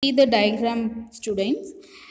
see the diagram students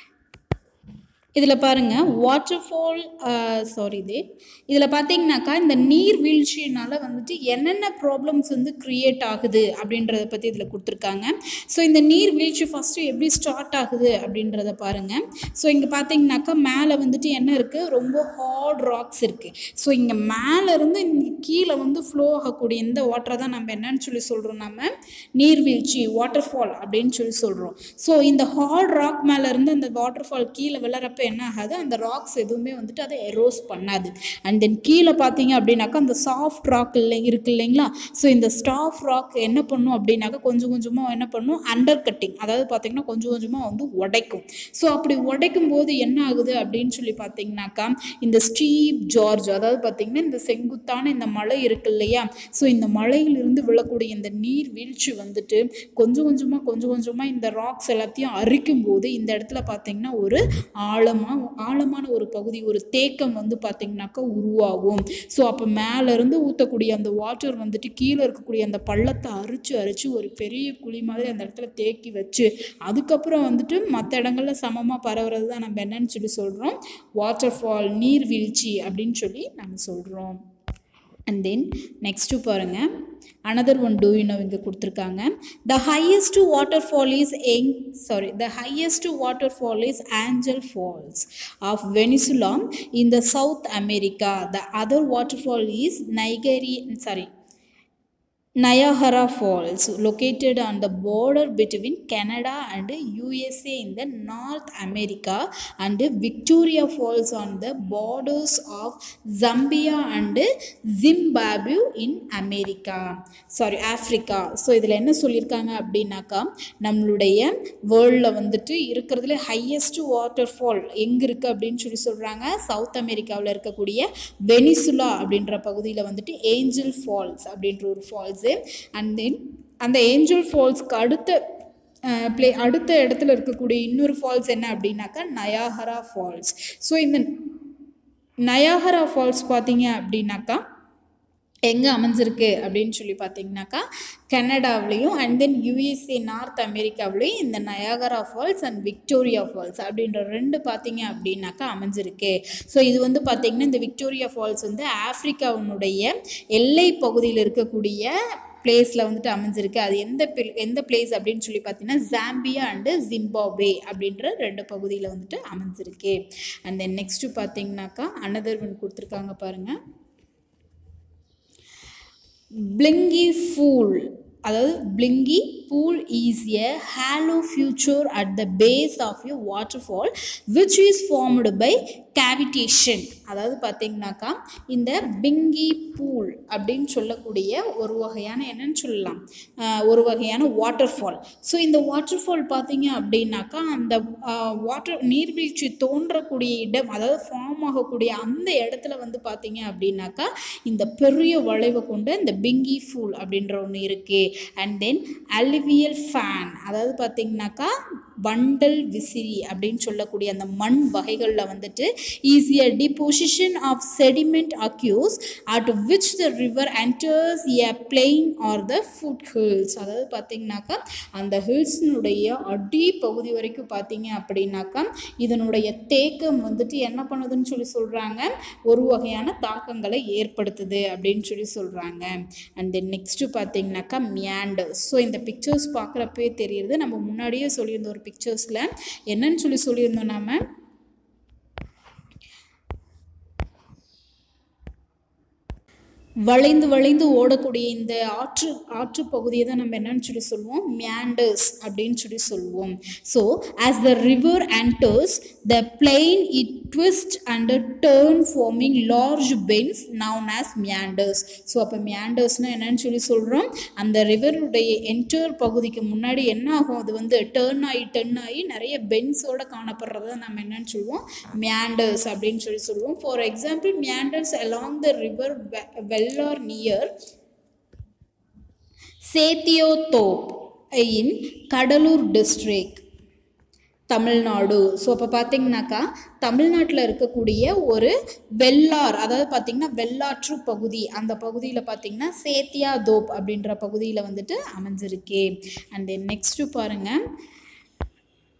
இதில் பாருங்கள் water fall sorry இது இதில் பார்த்தீங்கன்னாக்கா இந்த நீர் வீழ்ச்சியினால் வந்துட்டு என்னென்ன ப்ராப்ளம்ஸ் வந்து க்ரியேட் ஆகுது அப்படின்றத பற்றி இதில் கொடுத்துருக்காங்க ஸோ இந்த நீர் வீழ்ச்சி ஃபஸ்ட்டு எப்படி ஸ்டார்ட் ஆகுது அப்படின்றத பாருங்கள் ஸோ இங்கே பார்த்தீங்கன்னாக்கா மேலே வந்துட்டு என்ன இருக்குது ரொம்ப ஹார்ட் ராக்ஸ் இருக்குது ஸோ இங்கே மேலேருந்து இங்கே கீழே வந்து ஃப்ளோ ஆகக்கூடிய இந்த வாட்டரை தான் நம்ம என்னன்னு சொல்லி சொல்கிறோம் நம்ம நீர்வீழ்ச்சி வாட்டர் ஃபால் அப்படின்னு சொல்லி சொல்கிறோம் ஸோ இந்த ஹார்ட் ராக் மேலேருந்து அந்த வாட்டர் ஃபால் கீழே விழறப்ப என்ன ஆகாது அந்த ராக்ஸ் எதுவுமே வந்துட்டு அதை எரோஸ் பண்ணாது அண்ட் தென் கீழே பார்த்தீங்க அப்படின்னாக்கா அந்த சாஃப்ட் ராக் இல்லை இருக்கு இல்லைங்களா ஸோ இந்த ஸ்டாஃப் ராக் என்ன பண்ணும் அப்படின்னாக்கா கொஞ்சம் கொஞ்சமாக என்ன பண்ணும் அண்டர் கட்டிங் அதாவது பார்த்தீங்கன்னா கொஞ்சம் கொஞ்சமாக வந்து உடைக்கும் ஸோ அப்படி உடைக்கும் போது என்ன ஆகுது அப்படின்னு சொல்லி பார்த்தீங்கன்னாக்கா இந்த ஸ்டீப் ஜார்ஜ் அதாவது பார்த்தீங்கன்னா இந்த செங்குத்தான இந்த மலை இருக்கு இல்லையா ஸோ இந்த மலையிலிருந்து விழக்கூடிய இந்த நீர் வீழ்ச்சி வந்துட்டு கொஞ்சம் கொஞ்சமாக கொஞ்சம் கொஞ்சமாக இந்த ராக்ஸ் எல்லாத்தையும் அரிக்கும் போது இந்த இடத்துல பார்த்தீங்கன்னா ஒரு ஆழமாக ஆழமான ஒரு பகுதி ஒரு தேக்கம் வந்து பார்த்தீங்கன்னாக்கா உருவாகும் ஸோ அப்போ மேலேருந்து ஊற்றக்கூடிய அந்த வாட்டர் வந்துட்டு கீழே இருக்கக்கூடிய அந்த பள்ளத்தை அரிச்சு அரிச்சு ஒரு பெரிய குழி மாதிரி அந்த இடத்துல தேக்கி வச்சு அதுக்கப்புறம் வந்துட்டு மற்ற இடங்கள்ல சமமாக பரவுறது தான் நம்ம என்னன்னு சொல்லி சொல்கிறோம் வாட்டர் ஃபால் நீர்வீழ்ச்சி அப்படின்னு சொல்லி நம்ம சொல்கிறோம் அண்ட் தென் நெக்ஸ்ட்டு பாருங்கள் another one do you know இங்கே கொடுத்துருக்காங்க the highest waterfall is எங் sorry the highest waterfall is Angel Falls of Venezuela in the South America the other waterfall is Niagara sorry Niagara Falls, located on the border between Canada and USA in the North America, and Victoria Falls on the borders of Zambia and Zimbabwe in America. Sorry Africa so இதில் என்ன சொல்லியிருக்காங்க அப்படின்னாக்கா நம்மளுடைய வேர்ல்டில் வந்துட்டு இருக்கிறதுல highest water fall எங்கே இருக்குது அப்படின்னு சொல்லி சொல்கிறாங்க சவுத் அமெரிக்காவில் இருக்கக்கூடிய வெனிசுலா அப்படின்ற பகுதியில் வந்துட்டு ஏஞ்சல் ஃபால்ஸ் அப்படின்ற ஒரு ஃபால்ஸ் ஃபால்ஸு அண்ட் தென் அந்த ஏஞ்சல் ஃபால்ஸ்க்கு அடுத்த ப்ளே அடுத்த இடத்துல இருக்கக்கூடிய இன்னொரு ஃபால்ஸ் என்ன அப்படின்னாக்கா நயாகரா ஃபால்ஸ் ஸோ இந்த நயாகரா ஃபால்ஸ் பார்த்தீங்க அப்படின்னாக்கா எங்கே அமைஞ்சிருக்கு அப்படின்னு சொல்லி பார்த்தீங்கன்னாக்கா கனடாவிலையும் அண்ட் தென் யூஎஸ்ஏ நார்த் அமெரிக்காவிலையும் இந்த Niagara Falls and Victoria Falls அப்படின்ற ரெண்டு பார்த்தீங்க அப்படின்னாக்கா அமைஞ்சிருக்கு ஸோ இது வந்து பார்த்திங்கன்னா இந்த விக்டோரியா ஃபால்ஸ் வந்து ஆஃப்ரிக்காவினுடைய எல்லை பகுதியில் இருக்கக்கூடிய பிளேஸில் வந்துட்டு அமைஞ்சிருக்கு அது எந்த எந்த பிளேஸ் அப்படின்னு சொல்லி பார்த்தீங்கன்னா ஜாம்பியா அண்டு ஜிம்பாப்வே அப்படின்ற ரெண்டு பகுதியில் வந்துட்டு அமைஞ்சிருக்கு அண்ட் தென் நெக்ஸ்ட்டு பார்த்தீங்கன்னாக்கா அனதர் ஒன் கொடுத்துருக்காங்க பாருங்கள் பிளிங்கி ஃபூல் அதாவது plunge pool is a hollow feature at the base of a waterfall which is formed by cavitation அதாவது பார்த்தீங்கன்னாக்கா இந்த பிங்கி பூல் அப்படின்னு சொல்லக்கூடிய ஒரு வகையான என்னன்னு சொல்லலாம் ஒரு வகையான வாட்டர் ஃபால் ஸோ இந்த வாட்டர் ஃபால் பார்த்தீங்க அப்படின்னாக்கா அந்த வாட்டர் நீர்வீழ்ச்சி தோன்றக்கூடிய இடம் அதாவது ஃபார்ம் ஆகக்கூடிய அந்த இடத்துல வந்து பார்த்தீங்க அப்படின்னாக்கா இந்த பெரிய வளைவை கொண்ட இந்த பிங்கி ஃபூல் அப்படின்ற ஒன்று இருக்குது அண்ட் தென் அலிவியல் ஃபேன் அதாவது பார்த்தீங்கன்னாக்கா பண்டல் விசிறி அப்படின்னு சொல்லக்கூடிய அந்த மண் வகைகளில் வந்துட்டு is a deposition of sediment occurs at which the river enters a plain or the foothills அதாவது பார்த்தீங்கன்னாக்கா அந்த ஹில்ஸினுடைய அடி பகுதி வரைக்கும் பார்த்தீங்க அப்படின்னாக்கா இதனுடைய தேக்கம் வந்துட்டு என்ன பண்ணுதுன்னு சொல்லி சொல்கிறாங்க ஒரு வகையான தாக்கங்களை ஏற்படுத்துது அப்படின்னு சொல்லி சொல்கிறாங்க அண்ட் தென் நெக்ஸ்ட்டு பார்த்தீங்கன்னாக்கா மியாண்டர் ஸோ இந்த பிக்சர்ஸ் பார்க்குறப்பே தெரியுது நம்ம முன்னாடியே சொல்லியிருந்த ஒரு பிக்சர்ஸில் என்னன்னு சொல்லி சொல்லியிருந்தோம் நாம வளைந்து வளைந்து ஓடக்கூடிய இந்த ஆற்று ஆற்று பகுதியை தான் நம்ம என்னன்னு சொல்லி சொல்லுவோம் மியாண்டர்ஸ் அப்படின்னு சொல்லி சொல்லுவோம் so as the river enters the plain it twist and turn forming large bends known as meanders so அப்போ மியாண்டர்ஸ்னால் என்னன்னு சொல்லி சொல்கிறோம் அந்த ரிவருடைய என்டர் பகுதிக்கு முன்னாடி என்ன ஆகும் அது வந்து டேர்ன் ஆகி டர்ன் ஆகி நிறைய பென்ஸோட காணப்படுறத நம்ம என்னன்னு சொல்லுவோம் மியாண்டர்ஸ் அப்படின்னு சொல்லி சொல்லுவோம் for example meanders along the river well or near Sethiyathope in Cuddalore district Tamil Nadu so அப்போ பார்த்தீங்கன்னாக்கா தமிழ்நாட்டில் இருக்கக்கூடிய ஒரு வெள்ளார் அதாவது பார்த்தீங்கன்னா வெள்ளாற்று பகுதி அந்த பகுதியில் பார்த்தீங்கன்னா சேத்தியா தோப் அப்படின்ற பகுதியில் வந்துட்டு அமைஞ்சிருக்கு அண்ட் தென் நெக்ஸ்ட்டு பாருங்கள்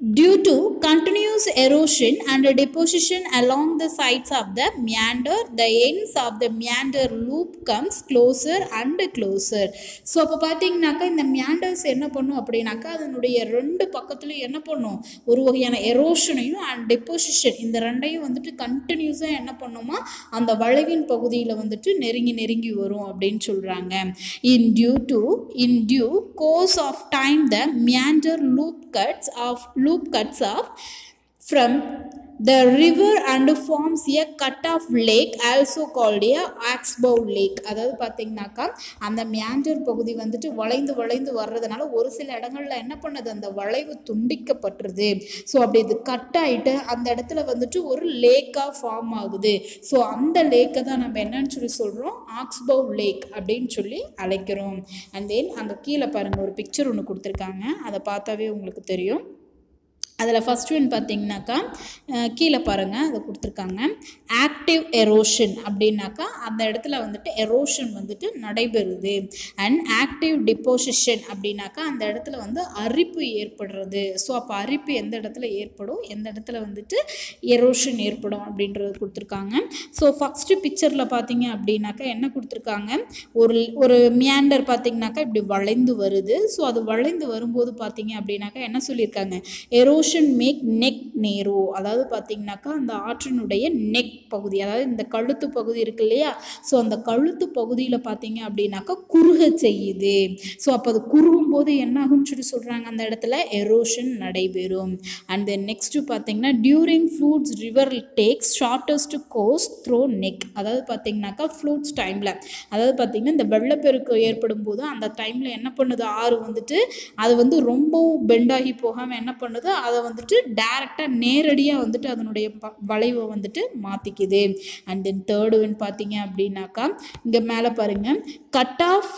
Due to continuous erosion and deposition along the sides of the meander, the ends of the meander loop comes closer and closer. So அப்போ பார்த்தீங்கன்னாக்கா இந்த meanders என்ன பண்ணும் அப்படின்னாக்கா அதனுடைய ரெண்டு பக்கத்துலையும் என்ன பண்ணும் ஒரு வகையான எரோஷனையும் அண்ட் டெப்போசிஷன் இந்த ரெண்டையும் வந்துட்டு கண்டினியூஸாக என்ன பண்ணுமா அந்த வளைவின் பகுதியில் வந்துட்டு நெருங்கி நெருங்கி வரும் அப்படின்னு சொல்கிறாங்க in due to in due course of time the meander loop cuts of loop cuts off from the river and forms a cut off lake also called a oxbow lake அதாவது பார்த்தீங்கன்னாக்கா அந்த மியாண்டர் பகுதி வந்துட்டு வளைந்து வளைந்து வர்றதுனால ஒரு சில இடங்கள்ல என்ன பண்ணுது அந்த வளைவு துண்டிக்கப்பட்டுருது ஸோ அப்படி இது கட் ஆயிட்டு அந்த இடத்துல வந்துட்டு ஒரு லேக்காக ஃபார்ம் ஆகுது ஸோ அந்த லேக்கை தான் நம்ம என்னன்னு சொல்லி சொல்கிறோம் ஆக்ஸ்பவ் லேக் அப்படின்னு சொல்லி அழைக்கிறோம் அண்ட் தென் அங்கே கீழே பாருங்கள் ஒரு பிக்சர் ஒன்று கொடுத்துருக்காங்க அதை பார்த்தாவே உங்களுக்கு தெரியும் அதில் ஃபஸ்ட் ஒன் பார்த்தீங்கன்னாக்கா அஹ், கீழே பாருங்கள் அதை கொடுத்துருக்காங்க ஆக்டிவ் எரோஷன் அப்படின்னாக்கா அந்த இடத்துல வந்துட்டு எரோஷன் வந்துட்டு நடைபெறுது அண்ட் ஆக்டிவ் டிப்போசிஷன் அப்படின்னாக்கா அந்த இடத்துல வந்து அரிப்பு ஏற்படுறது ஸோ அப்போ அரிப்பு எந்த இடத்துல ஏற்படும் எந்த இடத்துல வந்துட்டு எரோஷன் ஏற்படும் அப்படின்றது கொடுத்துருக்காங்க ஸோ ஃபஸ்ட்டு பிக்சரில் பார்த்தீங்க அப்படின்னாக்கா என்ன கொடுத்துருக்காங்க ஒரு ஒரு மியாண்டர் பார்த்தீங்கன்னாக்கா இப்படி வளைந்து வருது ஸோ அது வளைந்து வரும்போது பார்த்தீங்க அப்படின்னாக்கா என்ன சொல்லியிருக்காங்க எரோஷன் மேக் நெக் நேரோ அதாவது பார்த்தீங்கன்னாக்கா அந்த ஆற்றினுடைய நெக் பகுதி அதாவது இந்த கழுத்து பகுதி இருக்கு இல்லையா ஸோ அந்த கழுத்து பகுதியில் பார்த்தீங்க அப்படின்னாக்கா குறுக செய்யுது ஸோ அப்போ அது குறுகும் போது என்ன ஆகும்னு சொல்லி சொல்கிறாங்க அந்த இடத்துல எரோஷன் நடைபெறும் அண்ட் தென் நெக்ஸ்ட்டு பார்த்தீங்கன்னா during floods river takes shortest course through neck அதாவது பார்த்தீங்கன்னாக்கா ஃப்ளூட்ஸ் டைமில் அதாவது பார்த்தீங்கன்னா இந்த வெள்ளப்பெருக்கு ஏற்படும் போது அந்த டைமில் என்ன பண்ணுது ஆறு வந்துட்டு அது வந்து ரொம்பவும் பெண்டாகி போகாமல் என்ன பண்ணுது அதை வந்துட்டு டைரெக்டாக நேரடியாக வந்துட்டு அதனுடைய ப- வளைவை வந்துட்டு மாற்றிக்குது அண்ட் தென் தேர்டு ஒன் பார்த்தீங்க அப்படின்னாக்கா இங்கே மேலே பாருங்கள் cut off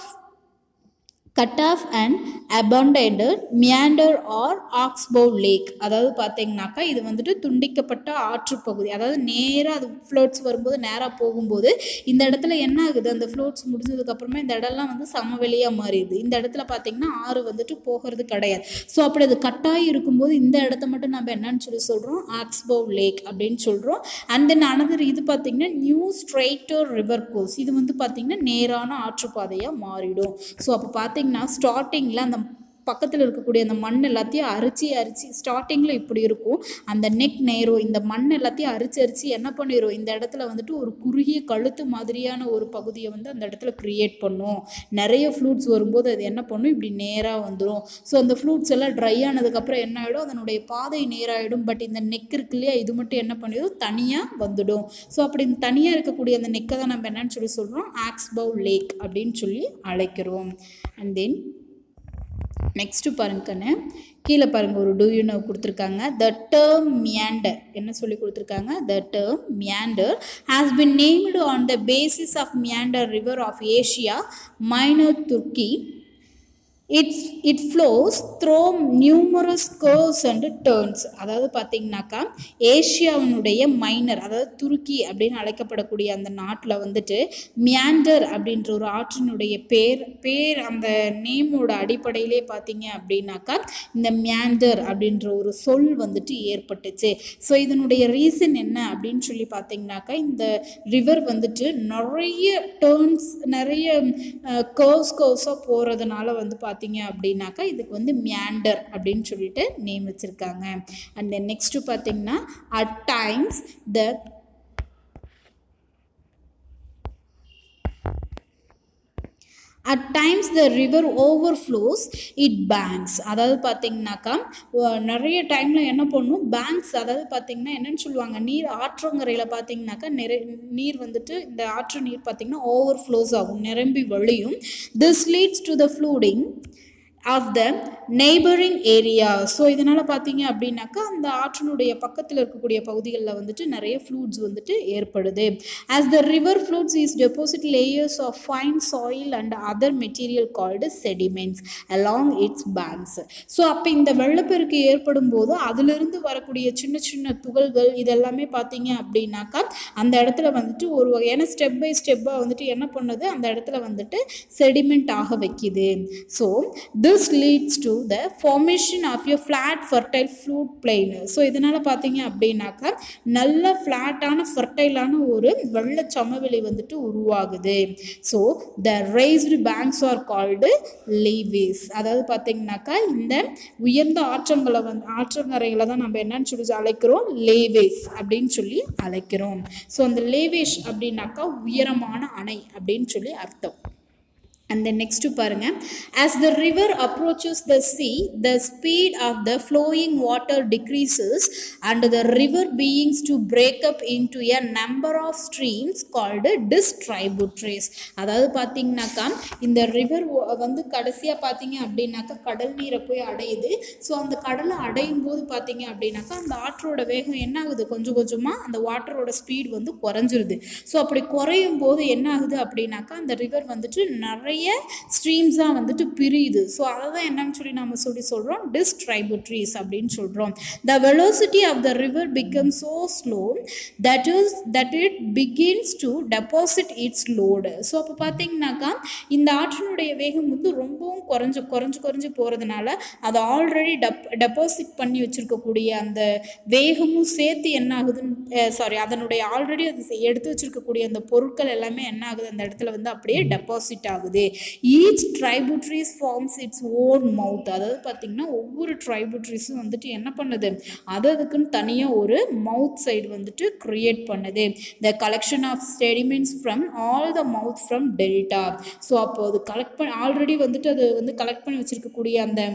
cut off and abandoned meander or oxbow lake அதாவது பார்த்தீங்கன்னாக்கா இது வந்துட்டு துண்டிக்கப்பட்ட ஆற்றுப்பகுதி அதாவது நேராக அது ஃப்ளோட்ஸ் வரும்போது நேராக போகும்போது இந்த இடத்துல என்ன ஆகுது அந்த ஃப்ளோட்ஸ் முடிஞ்சதுக்கப்புறமா இந்த இடம்லாம் வந்து சமவெளியாக மாறிடுது இந்த இடத்துல பார்த்தீங்கன்னா ஆறு வந்துட்டு போகிறது கிடையாது ஸோ அப்படி அது கட்டாகி இருக்கும்போது இந்த இடத்த மட்டும் நம்ம என்னன்னு சொல்லி சொல்கிறோம் ஆக்ஸ்போ லேக் அப்படின்னு சொல்கிறோம் அண்ட் தென் அனதர் இது பார்த்தீங்கன்னா நியூ ஸ்ட்ரைட்டர் ரிவர் கோர்ஸ் இது வந்து பார்த்தீங்கன்னா நேரான ஆற்றுப்பாதையாக மாறிடும் ஸோ அப்போ பார்த்தீங்கன்னா ஸ்டார்டிங்கில் அந்த பக்கத்தில் இருக்கக்கூடிய அந்த மண் எல்லாத்தையும் அரிச்சு அரிச்சு ஸ்டார்டிங்கில் இப்படி இருக்கும் அந்த நெக் நேரோ இந்த மண் எல்லாத்தையும் அரிச்சு அரிச்சு என்ன பண்ணிடும் இந்த இடத்துல வந்துட்டு ஒரு குறுகிய கழுத்து மாதிரியான ஒரு பகுதியை வந்து அந்த இடத்துல க்ரியேட் பண்ணும் நிறைய ஃப்ளூட்ஸ் வரும்போது அது என்ன பண்ணும் இப்படி நேராக வந்துடும் ஸோ அந்த ஃப்ளூட்ஸ் எல்லாம் ட்ரை ஆனதுக்கப்புறம் என்ன ஆகிடும் அதனுடைய பாதை நேராகிடும் பட் இந்த நெக் இருக்கு இல்லையா இது மட்டும் என்ன பண்ணிடும் தனியாக வந்துடும் ஸோ அப்படி தனியாக இருக்கக்கூடிய அந்த நெக்கை தான் நம்ம என்னன்னு சொல்லி சொல்கிறோம் ஆக்ஸ்பவ் லேக் அப்படின்னு சொல்லி அழைக்கிறோம் அண்ட் தென் நெக்ஸ்ட்டு பாருங்க கண்ணு கீழே பாருங்க ஒரு டூ யூ நோ கொடுத்துருக்காங்க த டேர்ம் மியாண்டர் என்ன சொல்லி கொடுத்துருக்காங்க the term meander has been named on the basis of meander river of Asia Minor Turkey its it flows through numerous curves and turns அதாவது பார்த்தீங்கன்னாக்கா ஏஷியாவினுடைய மைனர் அதாவது துருக்கி அப்படின்னு அழைக்கப்படக்கூடிய அந்த நாட்டில் வந்துட்டு மியாண்டர் அப்படின்ற ஒரு ஆற்றினுடைய பேர் பேர் அந்த நேமோட அடிப்படையிலே பார்த்தீங்க அப்படின்னாக்கா இந்த மியாண்டர் அப்படின்ற ஒரு சொல் வந்துட்டு ஏற்பட்டுச்சு ஸோ இதனுடைய ரீசன் என்ன அப்படின்னு சொல்லி பார்த்தீங்கன்னாக்கா இந்த ரிவர் வந்துட்டு நிறைய டேர்ன்ஸ் நிறைய கர்வ்ஸ் கர்வ்ஸாக போகிறதுனால வந்து பார்த்தீங்க அப்படின்னாக்கா இதுக்கு வந்து மியாண்டர் அப்படின்னு சொல்லிட்டு நேம் வச்சுருக்காங்க அண்ட் தென் நெக்ஸ்ட்டு பார்த்தீங்கன்னா at times the at times the river overflows it banks அதாவது பார்த்தீங்கன்னாக்கா அஹ் நிறைய டைமில் என்ன பண்ணும் பேங்க்ஸ் அதாவது பார்த்தீங்கன்னா என்னன்னு சொல்லுவாங்க நீர் ஆற்றங்கரையில் பார்த்தீங்கன்னாக்கா நிறை நீர் வந்துட்டு இந்த ஆற்று நீர் பார்த்தீங்கன்னா ஓவர்ஃப்ளோஸ் ஆகும் நிரம்பி வழியும் this leads to the flooding of the neighbouring area so இதனால் பார்த்தீங்க அப்படின்னாக்கா அந்த ஆற்றினுடைய பக்கத்தில் இருக்கக்கூடிய பகுதிகளில் வந்துட்டு நிறைய ஃப்ளூட்ஸ் வந்துட்டு ஏற்படுது as the river floods is deposit layers of fine soil and other material called sediments along its banks so அப்போ இந்த வெள்ளப்பெருக்கு ஏற்படும் போது அதிலிருந்து வரக்கூடிய சின்ன சின்ன துகள்கள் இதெல்லாமே பார்த்தீங்க அப்படின்னாக்கா அந்த இடத்துல வந்துட்டு ஒரு வகையான ஸ்டெப் பை ஸ்டெப்பாக வந்துட்டு என்ன பண்ணுது அந்த இடத்துல வந்துட்டு செடிமெண்ட் ஆக வைக்குது so this leads to the formation of you flat fertile flood plain so இதனால் பார்த்தீங்க அப்படின்னாக்கா நல்ல ஃப்ளாட்டான ஃபர்டைலான ஒரு வெள்ள சமவெளி வந்துட்டு உருவாகுது so the raised banks are called levees அதாவது பார்த்தீங்கன்னாக்கா இந்த உயர்ந்த ஆற்றங்களை வந்து ஆற்றங்கரைகளை தான் நம்ம என்னன்னு சொல்லி அழைக்கிறோம் லேவேஸ் அப்படின்னு சொல்லி அழைக்கிறோம் ஸோ அந்த லேவேஷ் அப்படின்னாக்கா உயரமான அணை அப்படின்னு சொல்லி அர்த்தம் and then next பாருங்க as the river approaches the sea the speed of the flowing water decreases and the river beings to break up into a number of streams called distributaries அதாவது பார்த்தீங்கன்னாக்கா இந்த ரிவர் வந்து கடைசியாக பார்த்தீங்க அப்படின்னாக்கா கடல் நீரை போய் அடையுது ஸோ அந்த கடலை அடையும் போது பார்த்தீங்க அப்படின்னாக்கா அந்த ஆற்றோட வேகம் என்ன ஆகுது கொஞ்சம் கொஞ்சமாக அந்த வாட்டரோட ஸ்பீட் வந்து குறைஞ்சிருது ஸோ அப்படி குறையும் போது என்ன ஆகுது அப்படின்னாக்கா அந்த ரிவர் வந்துட்டு நிறைய ஸ்ட்ரீம்ஸாக வந்துட்டு பிரியுது ஸோ அதை தான் என்னன்னு சொல்லி நம்ம சொல்லி சொல்கிறோம் டிஸ்ட்ரைபுட்ரிஸ் அப்படின்னு சொல்கிறோம் the velocity of the river become so slow that is that it begins to deposit its load so அப்போ பார்த்தீங்கன்னாக்கா இந்த ஆற்றினுடைய வேகம் வந்து ரொம்பவும் குறைஞ்சு குறைஞ்சு குறைஞ்சு போகிறதுனால அதை ஆல்ரெடி டெப் டெபாசிட் பண்ணி வச்சுருக்கக்கூடிய அந்த வேகமும் சேர்த்து என்ன ஆகுதுன்னு சாரி அதனுடைய ஆல்ரெடி அது எடுத்து வச்சுருக்கக்கூடிய அந்த பொருட்கள் எல்லாமே என்ன ஆகுது அந்த இடத்துல வந்து அப்படியே டெபாசிட் ஆகுது each tributaries forms its own mouth அதாவது பார்த்திங்கன்னா ஒவ்வொரு ட்ரைபுட்ரிஸும் வந்துட்டு என்ன பண்ணுது அது அதுக்குன்னு தனியாக ஒரு மவுத் சைடு வந்துட்டு க்ரியேட் பண்ணுது the collection of sediments from all the mouth from delta so அப்போ அது கலெக்ட் பண்ணி ஆல்ரெடி வந்துட்டு அது வந்து கலெக்ட் பண்ணி வச்சுருக்கக்கூடிய அந்த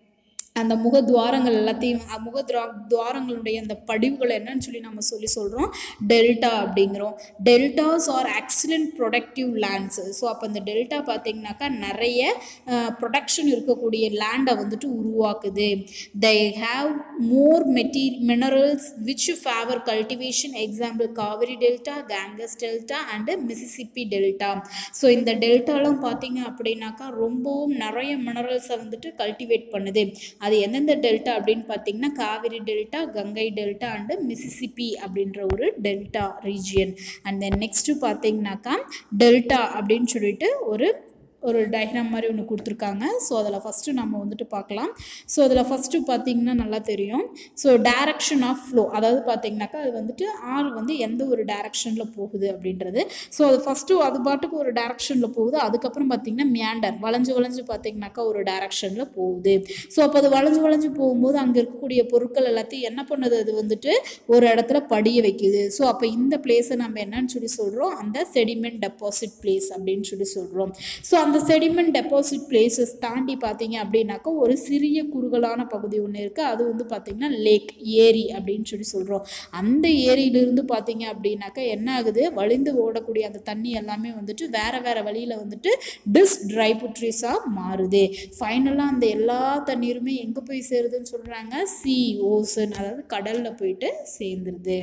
அந்த முக துவாரங்கள் எல்லாத்தையும் முக துவா துவாரங்களுடைய அந்த படிவுகள் என்னன்னு சொல்லி நம்ம சொல்லி சொல்கிறோம் டெல்டா அப்படிங்கிறோம் deltas are excellent productive lands so அப்போ அந்த டெல்டா பார்த்தீங்கன்னாக்கா நிறைய ப்ரொடக்ஷன் இருக்கக்கூடிய லேண்டை வந்துட்டு உருவாக்குது தே ஹாவ் மோர் மெட்டீ minerals which favour cultivation example Kaveri delta Ganges delta and Mississippi delta so இந்த டெல்டாலாம் பார்த்தீங்க அப்படின்னாக்கா ரொம்பவும் நிறைய மினரல்ஸை வந்துட்டு கல்டிவேட் பண்ணுது அது எந்தெந்த டெல்டா அப்படின்னு பார்த்தீங்கன்னா Kaveri delta Ganga delta and Mississippi அப்படின்ற ஒரு delta region and then next பார்த்தீங்கன்னாக்கா டெல்டா அப்படின்னு சொல்லிட்டு ஒரு ஒரு டயக்ராம் மாதிரி ஒன்று கொடுத்துருக்காங்க ஸோ அதில் ஃபஸ்ட்டு நம்ம வந்துட்டு பார்க்கலாம் ஸோ அதில் ஃபஸ்ட்டு பார்த்தீங்கன்னா நல்லா தெரியும் ஸோ டைரக்ஷன் ஆஃப் ஃப்ளோ அதாவது பார்த்தீங்கன்னாக்கா அது வந்துட்டு ஆறு வந்து எந்த ஒரு டைரக்ஷனில் போகுது அப்படின்றது ஸோ அது ஃபஸ்ட்டு அது பாட்டுக்கு ஒரு டைரக்ஷனில் போகுது அதுக்கப்புறம் பார்த்தீங்கன்னா மியாண்டர் வளைஞ்சு வளைஞ்சு பார்த்தீங்கன்னாக்கா ஒரு டைரக்ஷனில் போகுது ஸோ அப்போ அது வளைஞ்சு வளைஞ்சு போகும்போது அங்கே இருக்கக்கூடிய பொருட்கள் எல்லாத்தையும் என்ன பண்ணுது அது வந்துட்டு ஒரு இடத்துல படிய வைக்குது ஸோ அப்போ இந்த பிளேஸை நம்ம என்னன்னு சொல்லி சொல்கிறோம் அந்த செடிமெண்ட் டெபாசிட் பிளேஸ் அப்படின்னு சொல்லி சொல்கிறோம் ஸோ அந்த செடிமெண்ட் டெபாசிட் பிளேசஸ் தாண்டி பார்த்தீங்க அப்படின்னாக்கா ஒரு சிறிய குறுகலான பகுதி ஒன்று இருக்குது அது வந்து பார்த்திங்கன்னா லேக் ஏரி அப்படின்னு சொல்லி சொல்கிறோம் அந்த ஏரியிலிருந்து பார்த்தீங்க அப்படின்னாக்கா என்ன ஆகுது வழிந்து ஓடக்கூடிய அந்த தண்ணி எல்லாமே வந்துட்டு வேறு வேறு வழியில் வந்துட்டு டிஸ் ட்ரைபுட்ரிஸாக மாறுது ஃபைனலாக அந்த எல்லா தண்ணீருமே எங்கே போய் சேருதுன்னு சொல்கிறாங்க சி ஓசன் அதாவது கடலில் போயிட்டு சேர்ந்துருது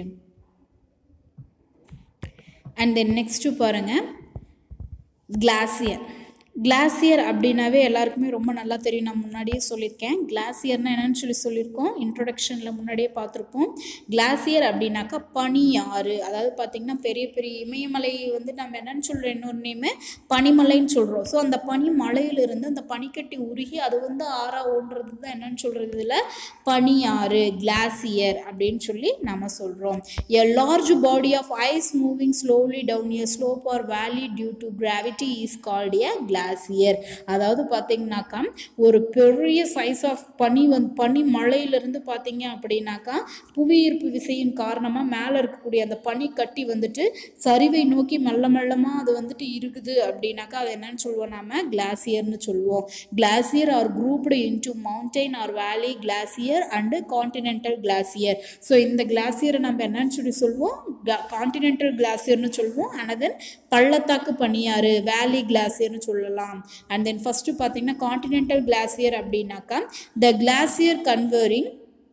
அண்ட் தென் நெக்ஸ்ட்டு பாருங்கள் கிளாசியர் கிளாசியர் அப்படின்னாவே எல்லாருக்குமே ரொம்ப நல்லா தெரியும் நான் முன்னாடியே சொல்லியிருக்கேன் கிளாசியர்னா என்னன்னு சொல்லி சொல்லியிருக்கோம் இன்ட்ரொடக்ஷனில் முன்னாடியே பார்த்துருப்போம் கிளாசியர் அப்படின்னாக்கா பனி ஆறு அதாவது பார்த்திங்கன்னா பெரிய பெரிய இமயமலை வந்து நம்ம என்னன்னு சொல்கிறோம் இன்னொரு நேமு பனிமலைன்னு சொல்கிறோம் ஸோ அந்த பனி மலையிலிருந்து அந்த பனிக்கட்டி உருகி அது வந்து ஆறா ஓடுறது தான் என்னன்னு சொல்கிறது இதில் பனி ஆறு கிளாசியர் அப்படின்னு சொல்லி நம்ம சொல்கிறோம் a large body of ice moving slowly down a slope or valley due to gravity is called a glacier அதாவது பார்த்தீங்கன்னாக்கா ஒரு பெரிய சைஸ் ஆஃப் பனி வந்து பனி மழையிலிருந்து பார்த்தீங்க அப்படின்னாக்கா புவியீர்ப்பு விசையின் காரணமாக மேலே இருக்கக்கூடிய அந்த பனி கட்டி வந்துட்டு சரிவை நோக்கி மெல்ல மெல்லமாக அது வந்துட்டு இருக்குது அப்படின்னாக்கா அது என்னன்னு சொல்லுவோம் நாம கிளாசியர்னு சொல்லுவோம் glacier are grouped into mountain or valley glacier and continental glacier so இந்த கிளாசியரை நம்ம என்னன்னு சொல்லி சொல்லுவோம் காண்டினென்டல் கிளாசியர்னு சொல்லுவோம் அண்ட் தென் பள்ளத்தாக்கு பனியாறு வேலி கிளாசியர்னு சொல்லலாம் அண்ட் தென் ஃபஸ்ட்டு பார்த்தீங்கன்னா காண்டினென்டல் கிளாசியர் அப்படின்னாக்கா the glacier covering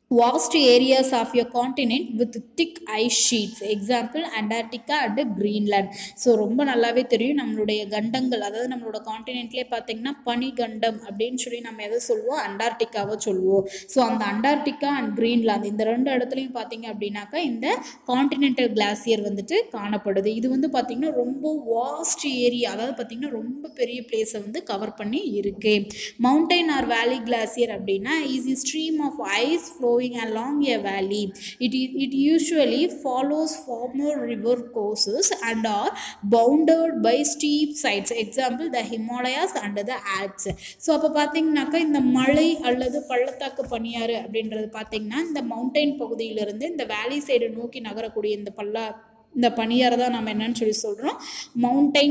vast areas of your continent with thick ice sheets example antarctica and greenland so ரொம்ப நல்லாவே தெரியும் நம்மளுடைய கண்டங்கள் அதாவது நம்மளோட காண்டினென்ட்லேயே பார்த்தீங்கன்னா பனிகண்டம் அப்படின்னு சொல்லி நம்ம எதை சொல்லுவோம் அண்டார்டிகாவை சொல்லுவோம் ஸோ அந்த அண்டார்டிகா அண்ட் கிரீன்லாந்து இந்த ரெண்டு இடத்துலையும் பார்த்தீங்க அப்படின்னாக்கா இந்த காண்டினென்டல் கிளாசியர் வந்துட்டு காணப்படுது இது வந்து பார்த்தீங்கன்னா ரொம்ப வாஸ்ட் ஏரியா அதாவது பார்த்தீங்கன்னா ரொம்ப பெரிய பிளேஸை வந்து கவர் பண்ணி இருக்கு மவுண்டைன் ஆர் வேலி கிளாசியர் அப்படின்னா is a stream of ice flowing along a valley. It, it usually follows former river courses and are bounded by steep sides. Example, the Himalayas and the Alps. So அப்போ பார்த்தீங்கன்னாக்கா இந்த மலை அல்லது பள்ளத்தாக்கு பனியாறு அப்படின்றது பார்த்தீங்கன்னா இந்த மவுண்டைன் பகுதியிலிருந்து இந்த வேலி சைடு நோக்கி நகரக்கூடிய இந்த பள்ளா இந்த பனியாறு தான் நம்ம என்னன்னு சொல்லி சொல்கிறோம் மவுண்டைன்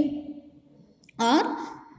ஆர்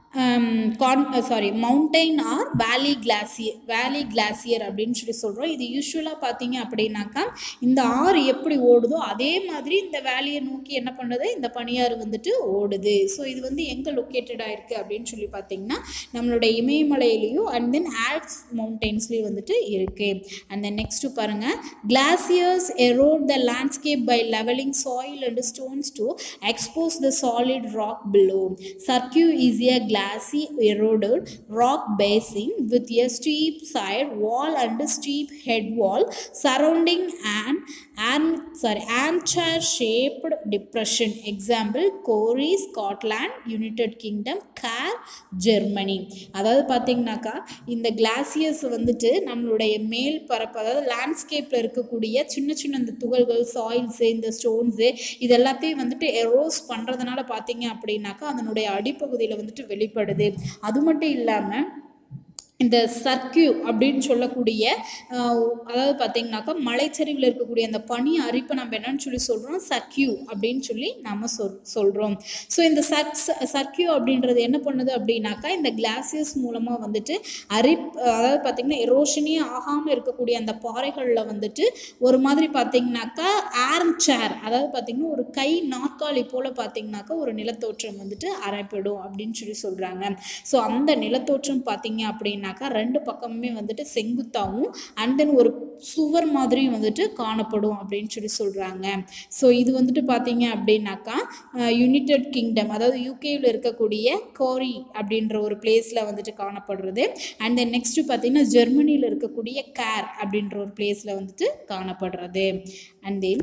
கான் sorry mountain or valley glacier valley glacier அப்படின்னு சொல்லி சொல்கிறோம் இது யூஸ்வலாக பார்த்தீங்க அப்படின்னாக்கா இந்த ஆறு எப்படி ஓடுதோ அதே மாதிரி இந்த வேலியை நோக்கி என்ன பண்ணுது இந்த பனியாறு வந்துட்டு ஓடுது ஸோ இது வந்து எங்கே லொக்கேட்டடாக இருக்குது அப்படின்னு சொல்லி பார்த்தீங்கன்னா நம்மளுடைய இமயமலையிலையும் அண்ட் தென் ஆல்ப்ஸ் மவுண்டைன்ஸ்லேயும் வந்துட்டு இருக்குது அண்ட் தென் நெக்ஸ்ட்டு பாருங்கள் glaciers erode the landscape by levelling soil and stones to expose the solid rock below cirque is a glassy eroded rock basin with a steep side wall and steep head wall surrounding an arm, sorry, armchair shaped depression. Example, Corey, Scotland, United Kingdom, Car, Germany. அதாவது பார்த்தீங்கன்னாக்கா இந்த glaciers வந்துட்டு நம்மளுடைய மேல் பரப்பு அதாவது லேண்ட்ஸ்கேப்பில் இருக்கக்கூடிய சின்ன சின்ன இந்த துகள்கள் சாயில்ஸு இந்த ஸ்டோன்ஸு இது எல்லாத்தையும் வந்துட்டு எரோஸ் பண்ணுறதுனால பார்த்தீங்க அப்படின்னாக்கா அதனுடைய அடிப்பகுதியில் வந்துட்டு வெளிப்படுது அது மட்டும் இல்லாமல் இந்த சர்க்கியூ அப்படின்னு சொல்லக்கூடிய ஆஹ், அதாவது பார்த்தீங்கன்னாக்கா மலைச்சரிவில் இருக்கக்கூடிய அந்த பனி அரிப்பை நம்ம என்னன்னு சொல்லி சொல்கிறோம் சர்க்கியூ அப்படின்னு சொல்லி நம்ம சொல் சொல்கிறோம் ஸோ இந்த சர்க் சர்க்கியூ அப்படின்றது என்ன பண்ணுது அப்படின்னாக்கா இந்த கிளாசியஸ் மூலமாக வந்துட்டு அரிப் அதாவது பார்த்தீங்கன்னா எரோஷனே ஆகாமல் இருக்கக்கூடிய அந்த பாறைகளில் வந்துட்டு ஒரு மாதிரி பார்த்தீங்கன்னாக்கா ஆர்ம் சேர் அதாவது பார்த்தீங்கன்னா ஒரு கை நாற்காலி போல் பார்த்தீங்கன்னாக்கா ஒரு நிலத்தோற்றம் வந்துட்டு அரைப்படும் அப்படின்னு சொல்லி சொல்கிறாங்க ஸோ அந்த நிலத்தோற்றம் பார்த்தீங்க அப்படின்னாக்கா ரெண்டு பக்கமுமே வந்துட்டு செங்குத்தாகவும் அண்ட் தென் ஒரு சுவர் மாதிரியும் வந்துட்டு காணப்படும் அப்படின்னு சொல்லி சொல்கிறாங்க ஸோ இது வந்துட்டு பார்த்தீங்க அப்படின்னாக்கா யுனைடெட் கிங்டம் அதாவது யூகேயில் இருக்கக்கூடிய கோரி அப்படின்ற ஒரு பிளேஸில் வந்துட்டு காணப்படுறது அண்ட் தென் நெக்ஸ்ட்டு பார்த்தீங்கன்னா ஜெர்மனியில் இருக்கக்கூடிய கேர் அப்படின்ற ஒரு பிளேஸில் வந்துட்டு காணப்படுறது அண்ட் தென்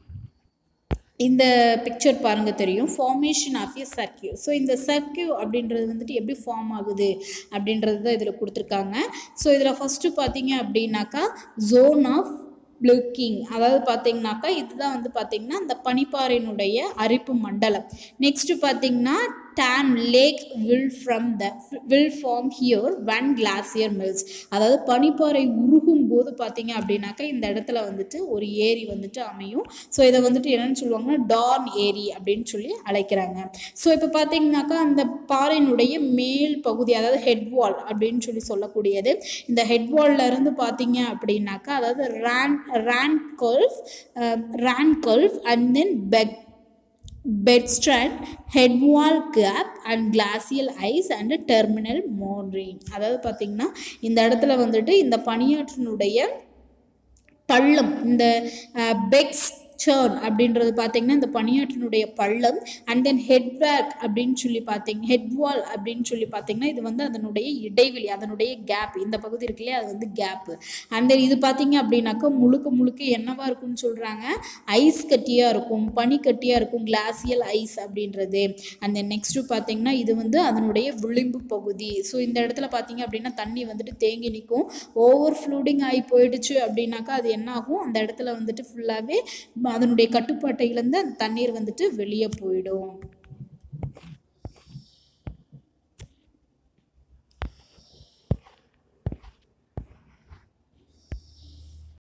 இந்த பிக்சர் பாருங்க தெரியும் formation of a cirque so இந்த சர்க்கியூ அப்படின்றது வந்துட்டு எப்படி ஃபார்ம் ஆகுது அப்படின்றது தான் இதில் கொடுத்துருக்காங்க ஸோ இதில் ஃபஸ்ட்டு பார்த்தீங்க அப்படின்னாக்கா ஜோன் ஆஃப் ப்ளூக்கிங் அதாவது பார்த்தீங்கன்னாக்கா இதுதான் வந்து பார்த்தீங்கன்னா இந்த பனிப்பாறையினுடைய அரிப்பு மண்டலம் நெக்ஸ்ட்டு பார்த்தீங்கன்னா dam lake will from the will form here one glacier melts அதாவது பனிப்பாறை உருகும் போது பார்த்தீங்க அப்படின்னாக்கா இந்த இடத்துல வந்துட்டு ஒரு ஏரி வந்துட்டு அமையும் ஸோ இதை வந்துட்டு என்னன்னு சொல்லுவாங்கன்னா டார்ன் ஏரி அப்படின்னு சொல்லி அழைக்கிறாங்க ஸோ இப்போ பார்த்தீங்கன்னாக்கா அந்த பாறையினுடைய மேல் பகுதி அதாவது ஹெட் வால் அப்படின்னு சொல்லி சொல்லக்கூடியது இந்த ஹெட் வால்ல இருந்து பார்த்தீங்க அப்படின்னாக்கா அதாவது ran ran gulf ran gulf and then berg bergschrund headwall gap and glacial ice and terminal moraine அதாவது பார்த்திங்கன்னா இந்த இடத்துல வந்துட்டு இந்த பனியாற்றினுடைய பள்ளம் இந்த பெக்ஸ் சேர்ன் அப்படின்றது பார்த்தீங்கன்னா இந்த பனியாற்றினுடைய பள்ளம் அண்ட் தென் ஹெட்வேக் அப்படின்னு சொல்லி பார்த்தீங்க ஹெட்வால் அப்படின்னு சொல்லி பார்த்தீங்கன்னா இது வந்து அதனுடைய இடைவெளி அதனுடைய கேப் இந்த பகுதி இருக்கு இல்லையா அது வந்து கேப்பு அண்ட் தென் இது பார்த்தீங்க அப்படின்னாக்கா முழுக்க முழுக்க என்னவா இருக்கும்னு சொல்கிறாங்க ஐஸ் கட்டியாக இருக்கும் பனி கட்டியாக இருக்கும் கிளாசியல் ஐஸ் அப்படின்றது அண்ட் தென் நெக்ஸ்ட்டு பார்த்தீங்கன்னா இது வந்து அதனுடைய விளிம்பு பகுதி ஸோ இந்த இடத்துல பார்த்தீங்க அப்படின்னா தண்ணி வந்துட்டு தேங்கி நிற்கும் ஓவர் ஃப்ளூடிங் ஆகி போயிடுச்சு அப்படின்னாக்கா அது என்ன ஆகும் அந்த இடத்துல வந்துட்டு ஃபுல்லாகவே அதனுடைய கட்டுப்பாட்டை இழந்து அந்த தண்ணீர் வந்துட்டு வெளியே போயிடும்